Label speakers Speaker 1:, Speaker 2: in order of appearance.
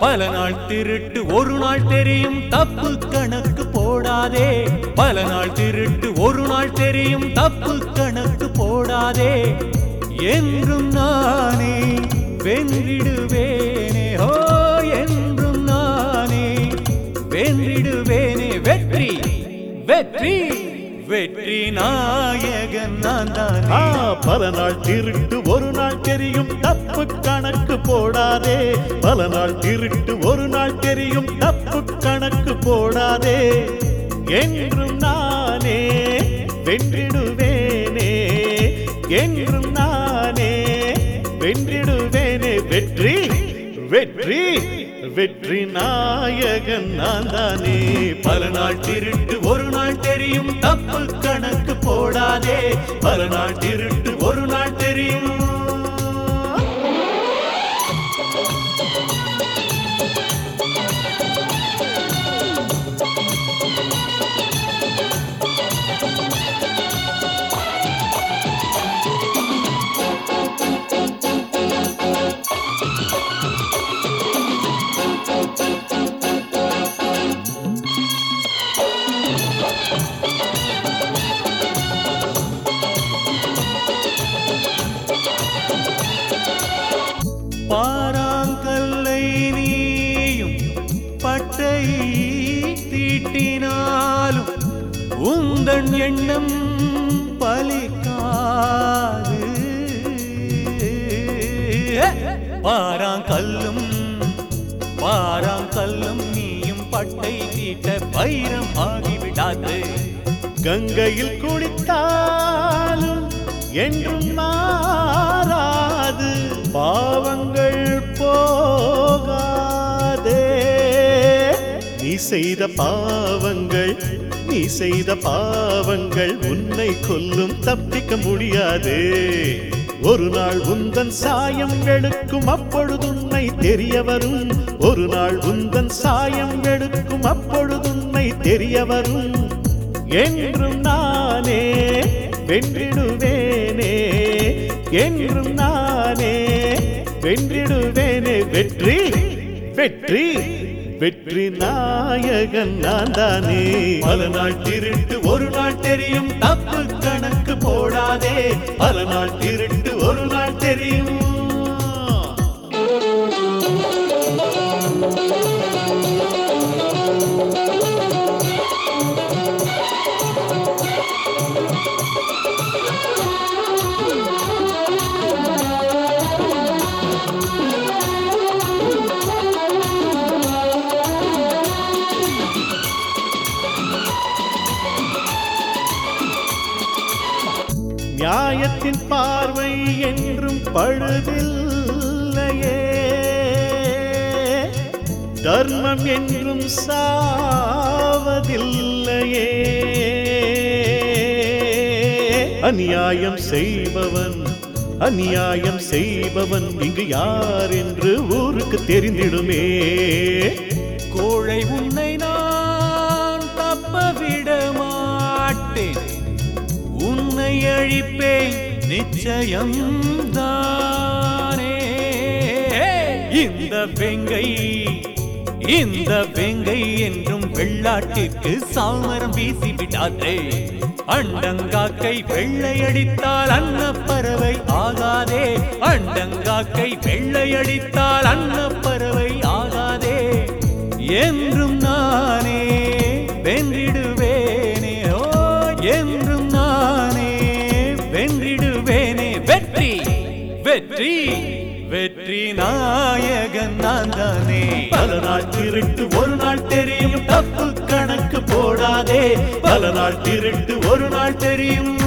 Speaker 1: பல நாள் திருட்டு ஒரு நாள் தெரியும் தப்பு கணக்கு போடாதே பல நாள் திருட்டு ஒரு நாள் தெரியும் தப்பு கணக்கு போடாதே என்றும் நானே வென்றிடுவேனே ஓ என்றும் நானே வென்றிடுவேனே வெற்றி வெற்றி வெற்றி நாயகன் நான்
Speaker 2: ஆ,
Speaker 1: தானே
Speaker 2: பல நாள் திருட்டு ஒரு நாள் தெரியும் தப்பு கணக்கு போடாதே பல நாள் திருட்டு ஒரு நாள் தெரியும் தப்பு கணக்கு போடாதே என்றும் நானே வென்றிடுவேனே என்றும் நானே வென்றிடுவேனே வெற்றி வெற்றி வெற்றி நாயகன் நான் தானே
Speaker 1: பல நாள் திருட்டு ஒரு நாள் தெரியும் தப்பு கணக்கு போடாதே பல நாள் திருட்டு ஒரு நாள் தெரியும் பாராங்கல்லை நீயும் பட்டை தீட்டினாலும் உந்தன் எண்ணம் பலிக்காது பாராங்கல்லும் பாராங்கல்லும் நீயும் பட்டை தீட்ட வைரம் ஆகிவிடாது
Speaker 2: கங்கையில் குளித்தாலும் என்றும் மாறாது பாவங்கள் போகாதே நீ செய்த பாவங்கள் நீ செய்த பாவங்கள் உன்னை கொல்லும் தப்பிக்க முடியாது ஒரு நாள் உந்தன் சாயம் எடுக்கும் அப்பொழுது உன்னை தெரிய வரும் ஒரு நாள் உந்தன் சாயம் எடுக்கும் அப்பொழுது உன்னை தெரிய வரும் என்றும் நானே வென்றிடுவேனே என்றும் நானே வென்றிடுவேனே வெற்றி வெற்றி வெற்றி நாயகன் நான் தானே
Speaker 1: பல நாள் திருட்டு ஒரு நாள் தெரியும் தப்பு கணக்கு போடாதே பல நாள் திருட்டு ஒரு நாள் தெரியும்
Speaker 2: நியாயத்தின் பார்வை என்றும் பழுதில்லையே தர்மம் என்றும் சாவதில்லையே அநியாயம் செய்பவன் அநியாயம் செய்பவன் இங்கு யார் என்று ஊருக்கு தெரிந்திடுமே
Speaker 1: கோழை உன்னை நான் தப்ப விட மாட்டேன் உன்னை அழிப்பேன் நிச்சயம் தானே இந்த வெங்கை இந்த வெங்கை என்றும் வெள்ளாட்டிற்கு சாமரம் வீசி விடாதே அண்டங்காக்கை வெள்ளையடித்தால் அன்னப்பறவை ஆகாதே அண்டங்காக்கை வெள்ளையடித்தால் அன்னப்பறவை ஆகாதே என்றும் நானே வென்றிடுவேனே ஓ என்றும் நானே வென்றிடுவேனே வெற்றி வெற்றி வெற்றி நாயகன் நான் தானே
Speaker 2: பல நாள் திருட்டு ஒரு நாள் தெரியும் தப்பு கணக்கு போடாதே பல நாள் திருட்டு ஒரு நாள் தெரியும்